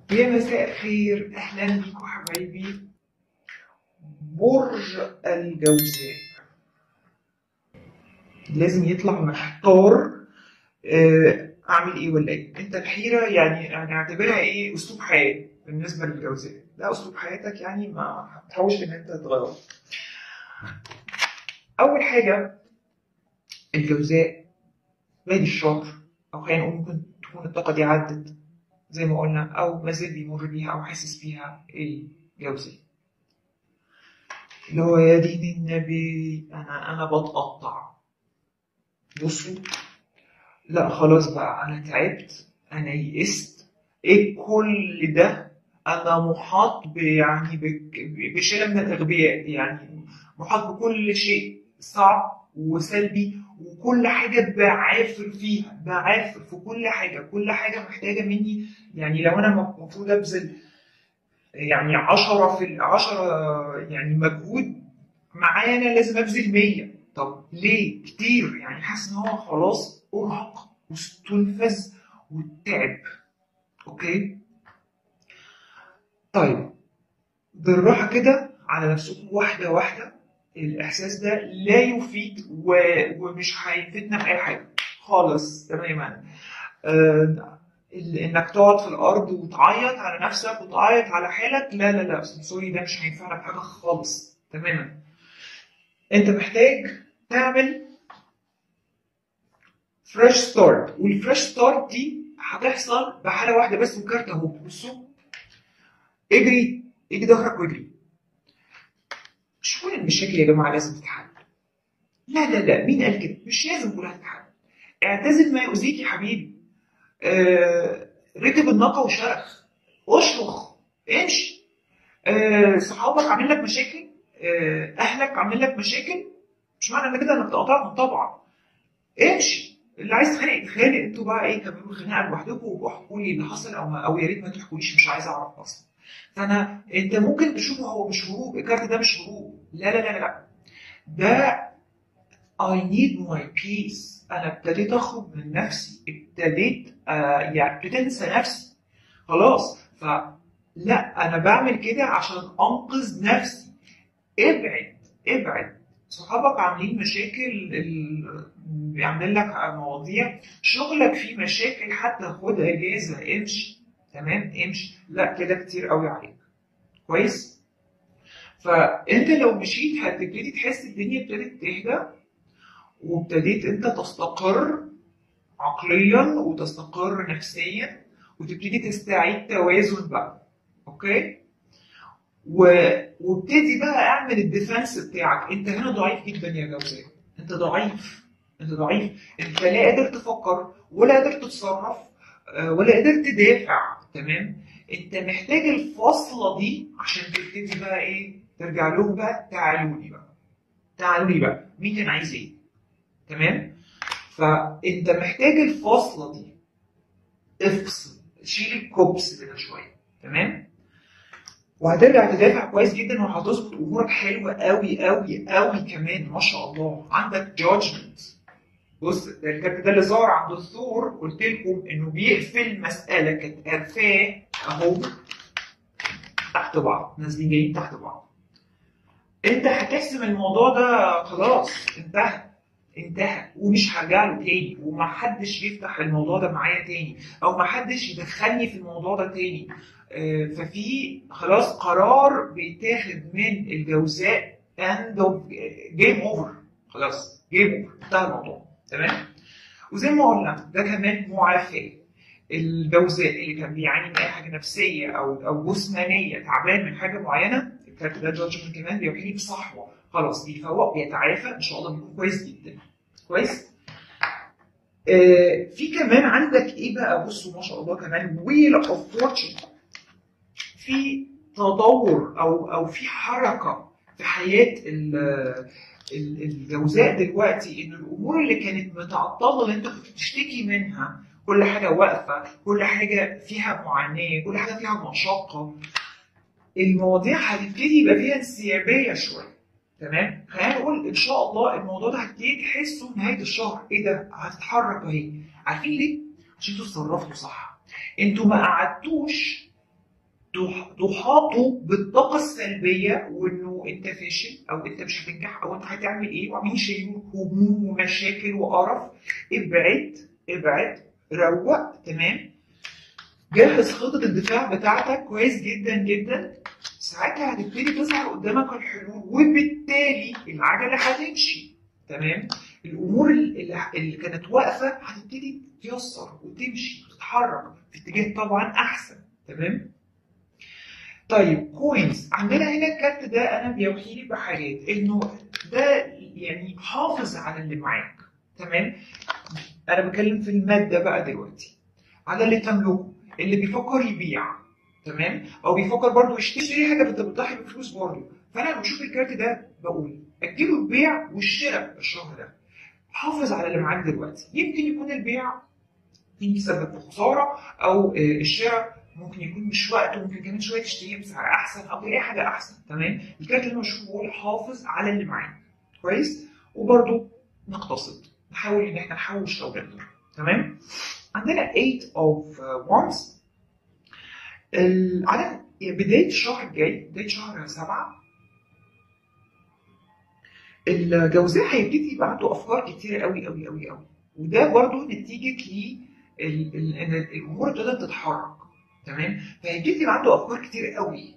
يا مساء الخير اهلا بيكم حبايبي برج الجوزاء لازم يطلع محتار آه، اعمل ايه ولا ايه انت الحيره يعني يعني اعتبرها ايه اسلوب حياه بالنسبه للجوزاء ده اسلوب حياتك يعني ما تحاولش ان انت تغيره اول حاجه الجوزاء بادي الشهر او خلينا نقول ممكن تكون الطاقه دي عدت زي ما قلنا او ما زال بيمر بيها او حاسس بيها الجوزاء اللي هو يا دين النبي انا انا بتقطع بصوا لا خلاص بقى انا تعبت انا يئست ايه كل ده انا محاط ب- يعني بك- بشله من الاغبياء يعني محاط بكل شيء صعب وسلبي وكل حاجه بعافر فيها بعافر في كل حاجه كل حاجه محتاجه مني يعني لو انا المفروض ابذل يعني 10 في ال 10 يعني مجهود معايا انا لازم ابذل 100 طب ليه كتير يعني حاسس ان هو خلاص ارهق واستنفذ وتعب اوكي طيب بالراحه كده على نفسكم واحده واحده الاحساس ده لا يفيد و... ومش هيفيدنا باي حاجه خالص تماما آه... ال- انك تقعد في الارض وتعيط على نفسك وتعيط على حالك لا لا لا سوري ده مش هينفعنا بحاجه خالص تماما انت محتاج تعمل فريش ستارت والفريش ستارت دي هتحصل بحاله واحده بس وكارت اهو بصوا اجري اجري ظهرك واجري مش كل المشاكل يا جماعه لازم تتحل لا لا لا مين قال كده مش لازم كلها تتحل اعتزل ما يؤذيك يا حبيبي آه ركب الناقه وشرخ اشرخ امشي آه صحابك عامل لك مشاكل آه اهلك عامل لك مشاكل مش معنى ان كده انك تقاطعهم طبعا امشي اللي عايز يتخانق يتخانق انتوا بقى ايه كملوا الخناقه لوحدكم واحكوا لي اللي حصل او او يا ريت ما تحكوليش مش عايز اعرف اصلا فانا انت ممكن تشوفه هو مش هروب الكارت ده مش هروب لا لا لا لا لا ده I need my peace انا ابتديت اخرج من نفسي ابتديت آه يعني ابتديت انسى نفسي خلاص فلا انا بعمل كده عشان انقذ نفسي ابعد ابعد صحابك عاملين مشاكل ال- بيعمل لك مواضيع شغلك فيه مشاكل حتى خد اجازه امشي تمام امشي لا كده كتير قوي عليك كويس فانت لو مشيت هتبتدي تحس الدنيا ابتدت تهدى وابتديت انت تستقر عقليا وتستقر نفسيا وتبتدي تستعيد توازن بقى اوكي و... وابتدي بقى اعمل الديفنس بتاعك انت هنا ضعيف جدا يا جوزاء انت ضعيف انت ضعيف انت لا قادر تفكر ولا قادر تتصرف آه، ولا قادر تدافع تمام انت محتاج الفاصله دي عشان تبتدي بقى ايه ترجع لهم بقى تعالوا لي بقى تعالوا لي بقى مين كان عايز ايه تمام فانت محتاج الفاصله دي افصل شيل الكوبس كده شويه تمام وهترجع تدافع كويس جدا وهتظبط امورك حلوه قوي قوي قوي كمان ما شاء الله عندك جادجمنت بص ده الكارت ده اللي ظهر عند الثور قلت لكم انه بيقفل مساله كانت قرفاه اهو تحت بعض نازلين جايين تحت بعض انت هتحسم الموضوع ده خلاص انتهى انتهى ومش هرجع له تاني ومحدش يفتح الموضوع ده معايا تاني او محدش يدخلني في الموضوع ده تاني آه، ففي خلاص قرار بيتاخد من الجوزاء اند اوف جيم اوفر خلاص جيم اوفر انتهى الموضوع تمام وزي ما قلنا ده كمان معافاه الجوزاء اللي كان بيعاني من اي حاجه نفسيه او او جسمانيه تعبان من حاجه معينه الكارت ده جادجمنت كمان بيوحيني بصحوه خلاص بيفوق بيتعافى ان شاء الله بيكون كويس جدا كويس آه في كمان عندك ايه بقى بصوا ما شاء الله كمان ويل اوف فورتشن في تطور او او في حركه في حياه ال- ال- الجوزاء دلوقتي ان الامور اللي كانت متعطله اللي انت كنت بتشتكي منها كل حاجه واقفه كل حاجه فيها معاناه كل حاجه فيها مشقه المواضيع هتبتدي يبقى فيها انسيابيه شويه تمام خلينا نقول ان شاء الله الموضوع ده هتبتدي تحسه نهايه الشهر ايه ده هتتحرك اهي عارفين ليه؟ عشان انتوا اتصرفتوا صح انتوا ما قعدتوش تح- تحاطه بالطاقة السلبية وإنه أنت فاشل أو أنت مش هتنجح أو أنت هتعمل إيه وعمالين يشيلوك هموم ومشاكل وقرف ابعد ابعد روق تمام جهز خطة الدفاع بتاعتك كويس جدا جدا ساعتها هتبتدي تظهر قدامك الحلول وبالتالي العجلة هتمشي تمام الامور اللي, اللي كانت واقفه هتبتدي تتيسر وتمشي وتتحرك في اتجاه طبعا احسن تمام طيب كوينز عندنا هنا الكارت ده انا بيوحي لي بحاجات انه ده يعني حافظ على اللي معاك تمام انا بتكلم في الماده بقى دلوقتي على اللي تملكه اللي بيفكر يبيع تمام او بيفكر برضه يشتري حاجه انت بتضحي بفلوس برضه فانا لما بشوف الكارت ده بقول اجيله البيع والشراء الشهر ده حافظ على اللي معاك دلوقتي يمكن يكون البيع يسبب في خساره او آه، الشراء ممكن يكون مش وقته ممكن كمان شويه تشتريه بسعر احسن او تلاقي حاجه احسن تمام الكارت اللي انا بشوفه بقول حافظ على اللي معاك كويس وبرده نقتصد نحاول ان احنا نحوش لو نقدر تمام عندنا 8 اوف wands ال- على بدايه الشهر الجاي بدايه شهر سبعه الجوزاء هيبتدي يبقى عنده افكار كتيره قوي قوي قوي قوي وده برضو نتيجه ل ال- ال- ان الامور ابتدت تتحرك تمام فهيبتدي يبقى عنده افكار كتير قوي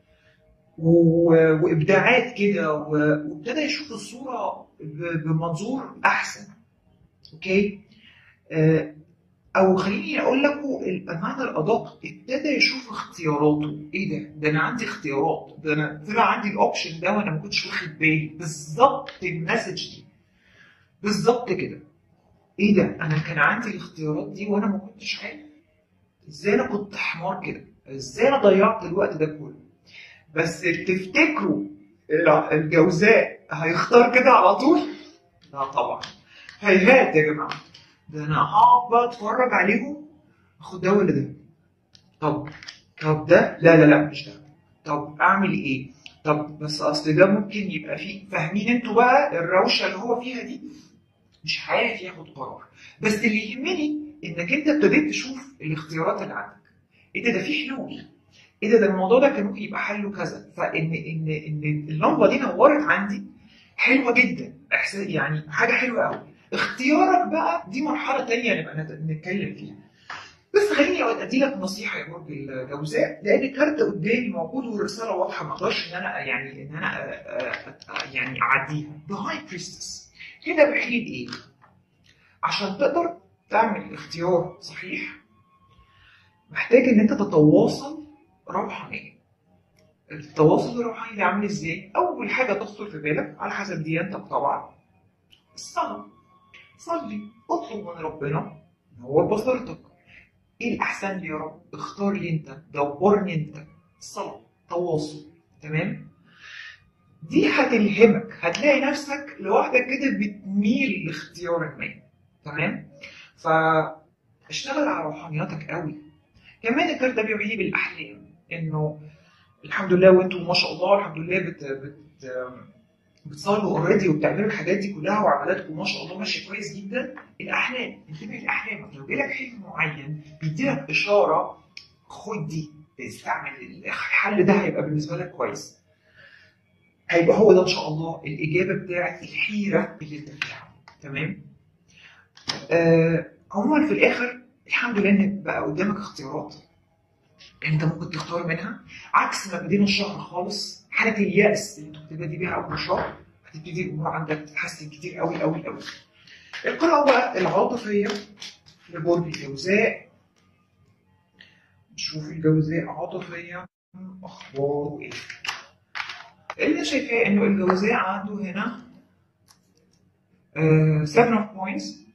و- وابداعات كده و- وابتدى يشوف الصوره ب- بمنظور احسن اوكي آه، او خليني اقول لكم المعنى الادق ابتدى يشوف اختياراته ايه ده ده انا عندي اختيارات ده انا طلع عندي الاوبشن ده وانا ما كنتش واخد بالي بالظبط المسج دي بالظبط كده ايه ده انا كان عندي الاختيارات دي وانا ما كنتش عارف ازاي انا كنت حمار كده ازاي انا ضيعت الوقت ده كله بس تفتكروا الع- الجوزاء هيختار كده على طول لا طبعا هيهات يا جماعه ده انا هقعد بقى اتفرج عليهم اخد ده ولا ده طب طب ده لا لا لا مش ده طب اعمل ايه طب بس اصل ده ممكن يبقى فيه فاهمين انتوا بقى الروشه اللي هو فيها دي مش عارف ياخد قرار بس اللي يهمني انك انت ابتديت تشوف الاختيارات اللي عندك ايه ده ده في حلول ايه ده ده الموضوع ده كان ممكن يبقى حله كذا فان ان ان اللمبه دي نورت عندي حلوه جدا احساس يعني حاجه حلوه قوي اختيارك بقى دي مرحله تانية نبقى نت- نتكلم فيها بس خليني ادي لك نصيحه يا برج الجوزاء لان الكارت قدامي موجود والرساله واضحه ما اقدرش ان انا يعني ان انا أ- أ- أ- يعني اعديها ذا هاي بريستس هنا بحيل ايه؟ عشان تقدر تعمل اختيار صحيح محتاج ان انت تتواصل روحانيا التواصل الروحاني ده عامل ازاي؟ اول حاجه تخطر في بالك على حسب ديانتك طبعا الصلاه صلي اطلب من ربنا نور بصيرتك ايه الاحسن لي يا رب اختار لي انت دورني انت صلاه تواصل تمام دي هتلهمك هتلاقي نفسك لوحدك كده بتميل لاختيار ما تمام فاشتغل على روحانياتك قوي كمان الكارت ده بيوحي بالاحلام انه الحمد لله وانتم ما شاء الله الحمد لله بت بت بتصلوا اوريدي وبتعملوا الحاجات دي كلها وعملاتكم ما شاء الله ماشيه كويس جدا الاحلام انتبه لاحلامك لو جالك حلم معين بيديلك اشاره خد دي استعمل الحل ده هيبقى بالنسبه لك كويس هيبقى هو ده ان شاء الله الاجابه بتاعت الحيره اللي انت فيها تمام آه عموما في الاخر الحمد لله ان بقى قدامك اختيارات انت ممكن تختار منها عكس ما بدينا الشهر خالص حاله اليأس اللي انت بتبتدي بيها اول شهر هتبتدي الامور عندك تتحسن كتير قوي قوي قوي القراءه بقى العاطفيه لبرج الجوزاء نشوف الجوزاء عاطفيا اخباره ايه اللي شايفاه انه الجوزاء عنده هنا 7 اوف بوينتس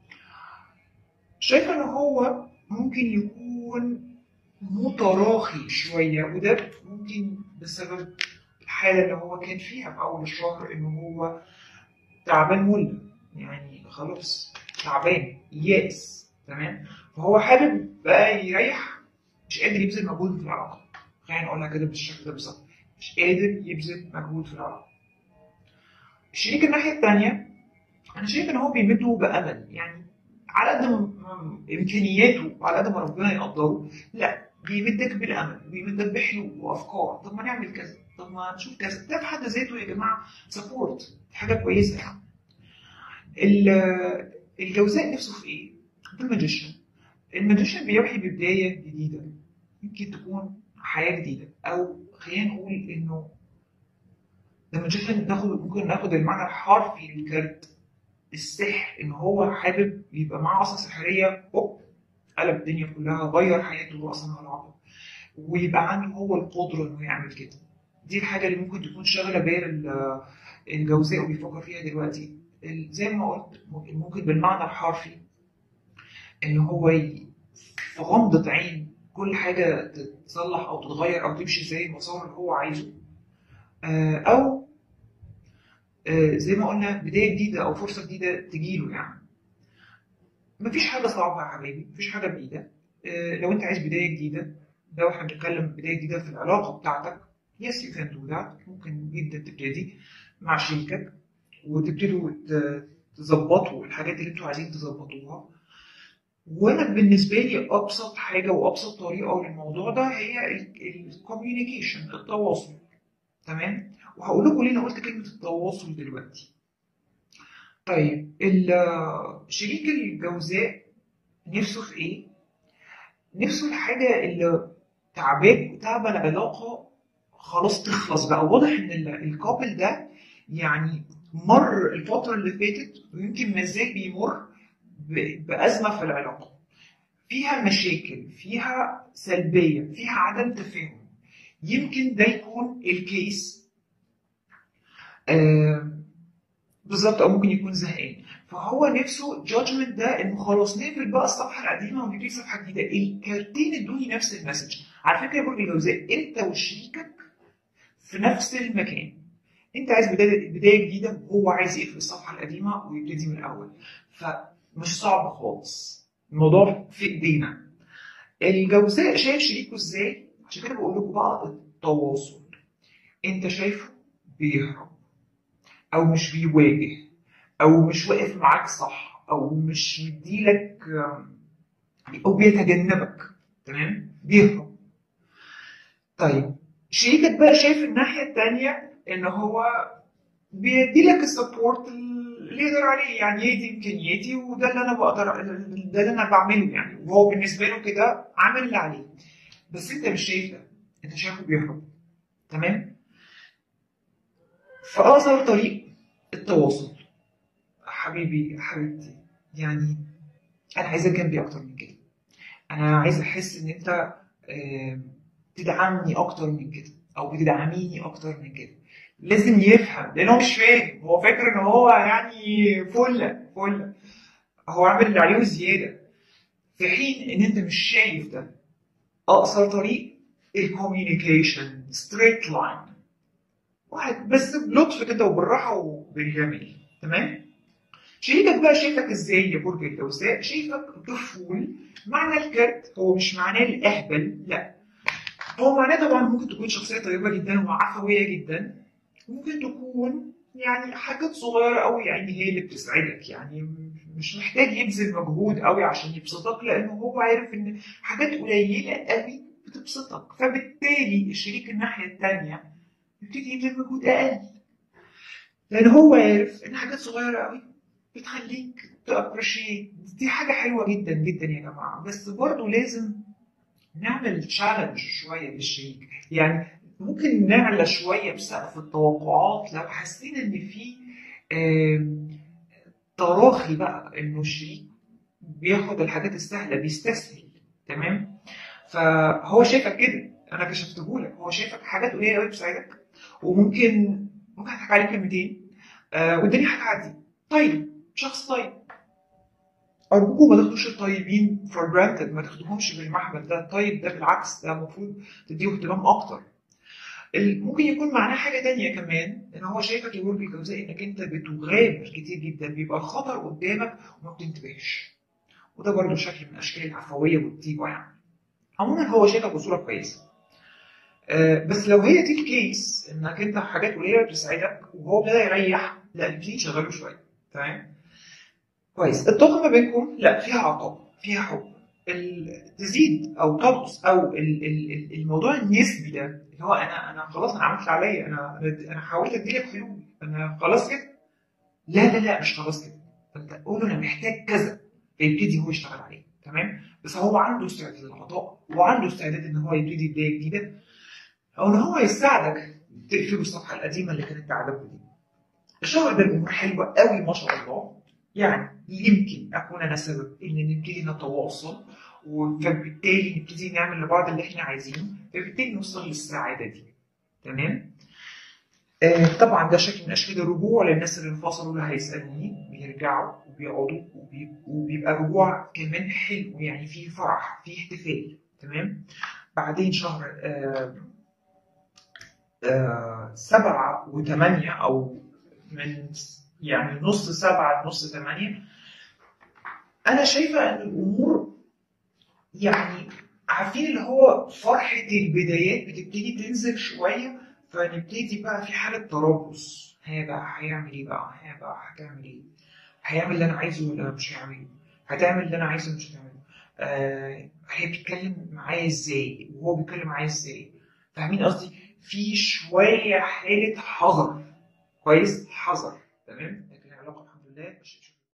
شايفه ان هو ممكن يكون متراخي شويه وده ممكن بسبب الحاله اللي هو كان فيها في اول الشهر ان هو تعبان مله يعني خلاص تعبان يائس تمام فهو حابب بقى يريح مش قادر يبذل مجهود في العلاقه خلينا نقولها كده بالشكل ده بالظبط مش قادر يبذل مجهود في العلاقه الشريك الناحيه الثانيه انا شايف ان هو بيمده بامل يعني على قد ما امكانياته وعلى قد ما ربنا يقدره لا بيمدك بالامل بيمدك بحلول وافكار طب ما نعمل كذا طب ما نشوف كذا ده في حد ذاته يا جماعه سبورت حاجه كويسه يعني ال- الجوزاء نفسه في ايه؟ ده الماجيشن الماجيشن بيوحي ببدايه جديده يمكن تكون حياه جديده او خلينا نقول انه لما الماجيشن ناخد ممكن ناخد المعنى الحرفي للكارت السحر ان هو حابب يبقى معاه عصا سحريه هوب قلب الدنيا كلها غير حياته راسا على عقب ويبقى عنده هو القدره انه يعمل كده دي الحاجه اللي ممكن تكون شاغله بال ال- الجوزاء وبيفكر فيها دلوقتي ال- زي ما قلت ممكن بالمعنى الحرفي ان هو ي- في غمضه عين كل حاجه تتصلح او تتغير او تمشي زي المسار اللي هو عايزه آه، او آه، زي ما قلنا بدايه جديده او فرصه جديده تجيله يعني مفيش حاجه صعبه يا حبيبي مفيش حاجه بايدك آه، لو انت عايز بدايه جديده لو احنا بنتكلم بدايه جديده في العلاقه بتاعتك يس يو كان دو ذات ممكن جدا تبتدي مع شريكك وتبتدوا ت- تظبطوا الحاجات اللي انتوا عايزين تظبطوها وانا بالنسبه لي ابسط حاجه وابسط طريقه للموضوع ده هي الكوميونيكيشن التواصل تمام وهقول لكم ليه انا قلت كلمه التواصل دلوقتي طيب ال- شريك الجوزاء نفسه في ايه نفسه الحاجه اللي تعبان تعبى العلاقه خلاص تخلص بقى واضح ان ال- الكابل ده يعني مر الفتره اللي فاتت ويمكن ما زال بيمر ب- بازمه في العلاقه فيها مشاكل فيها سلبيه فيها عدم تفاهم يمكن ده يكون الكيس آه بالظبط او ممكن يكون زهقان فهو نفسه جادجمنت ده انه خلاص نقفل بقى الصفحه القديمه ونبتدي صفحه جديده الكارتين ادوني نفس المسج على فكره يا برج الجوزاء انت وشريكك في نفس المكان انت عايز بدايه بدايه جديده وهو عايز يقفل الصفحه القديمه ويبتدي من الاول فمش صعب خالص الموضوع في ايدينا الجوزاء شايف شريكه ازاي عشان كده بقول لكم بقى التواصل انت شايفه بيهرب او مش بيواجه او مش واقف معاك صح او مش مديلك آم، او بيتجنبك تمام بيهرب طيب شريكك بقى شايف الناحيه التانيه ان هو بيديلك السبورت اللي يقدر عليه يعني هي دي امكانياتي وده اللي انا بقدر ده اللي انا بعمله يعني وهو بالنسبه له كده عامل اللي عليه بس انت مش شايف ده انت شايفه بيهرب تمام فاقصر طريق التواصل حبيبي حبيبتي يعني انا عايزك جنبي اكتر من كده انا عايز احس ان انت آم، تدعمني اكتر من كده او بتدعميني اكتر من كده لازم يفهم لان هو مش فاهم هو فاكر ان هو يعني فله فله هو عامل اللي عليه وزياده في حين ان انت مش شايف ده اقصر طريق الكوميونيكيشن ستريت لاين واحد بس بلطف كده وبالراحه وبالجمال تمام شريكك بقى شايفك ازاي يا برج الجوزاء شايفك طفول معنى الكارت هو مش معناه الاهبل لا هو معناه طبعا ممكن تكون شخصيه طيبه جدا وعفويه جدا ممكن تكون يعني حاجات صغيره قوي يعني هي اللي بتسعدك يعني مش محتاج يبذل مجهود قوي عشان يبسطك لانه هو عارف ان حاجات قليله قوي بتبسطك فبالتالي الشريك الناحيه الثانيه يبتدي يبذل مجهود اقل لان هو عارف ان حاجات صغيره قوي بتخليك تابريشيت دي حاجه حلوه جدا جدا يا جماعه بس برضه لازم نعمل تشالنج شويه للشريك يعني ممكن نعلى شويه بسقف التوقعات لو حسينا ان في آم، تراخي بقى انه الشريك بياخد الحاجات السهله بيستسهل تمام فهو شايفك كده انا كشفته لك هو شايفك حاجات قليله قوي بتساعدك وممكن ممكن اضحك عليك كلمتين آه والدنيا هتعدي طيب شخص طيب أرجوكم ما تاخدوش الطيبين فور جرانتد ما تاخدوهمش بالمحمل ده الطيب ده بالعكس ده المفروض تديه اهتمام أكتر ال- ممكن يكون معناه حاجة تانية كمان إن هو شايفك يا برج الجوزاء إنك أنت بتغامر كتير جدا بيبقى الخطر قدامك وما بتنتبهش وده برضه شكل من أشكال العفوية والطيبة يعني عموما هو شايفك بصورة كويسة آه، بس لو هي دي الكيس انك انت حاجات قليله بتساعدك وهو ابتدى يريح لا نبتدي نشغله شويه تمام كويس الطاقه ما بينكم لا فيها عطاء فيها حب ال- تزيد او تنقص او ال- ال- ال- الموضوع النسبي ده اللي هو انا انا خلاص انا عملت اللي عليا انا انا أنا حاولت اديلك حلول انا خلاص كده لا لا لا مش خلاص كده فانت قول له انا محتاج كذا فيبتدي هو يشتغل عليه تمام بس هو عنده استعداد للعطاء وعنده استعداد ان هو يبتدي بدايه جديده او ان هو يساعدك تقفلوا الصفحه القديمه اللي كانت تعبك دي الشهر ده الامور حلوه قوي ما شاء الله يعني يمكن اكون انا سبب ان نبتدي نتواصل فبالتالي نبتدي نعمل لبعض اللي احنا عايزينه فبالتالي نوصل للسعاده دي تمام آه طبعا ده شكل من اشكال الرجوع للناس اللي انفصلوا اللي هيسالوني بيرجعوا وبيقعدوا وبي- وبيبقى رجوع كمان حلو يعني فيه فرح فيه احتفال تمام بعدين شهر آه آه سبعة وثمانية أو من يعني نص سبعة لنص ثمانية أنا شايفة إن الأمور يعني عارفين اللي هو فرحة البدايات بتبتدي تنزل شوية فنبتدي بقى في حالة تربص ها بقى هيعمل ايه بقى ها بقى هتعمل ايه هيعمل اللي انا عايزه ولا مش هيعمله هتعمل اللي انا عايزه ولا مش هتعمله آه هي بتتكلم معايا ازاي وهو بيتكلم معايا ازاي فاهمين قصدي في شوية حالة حذر كويس حذر تمام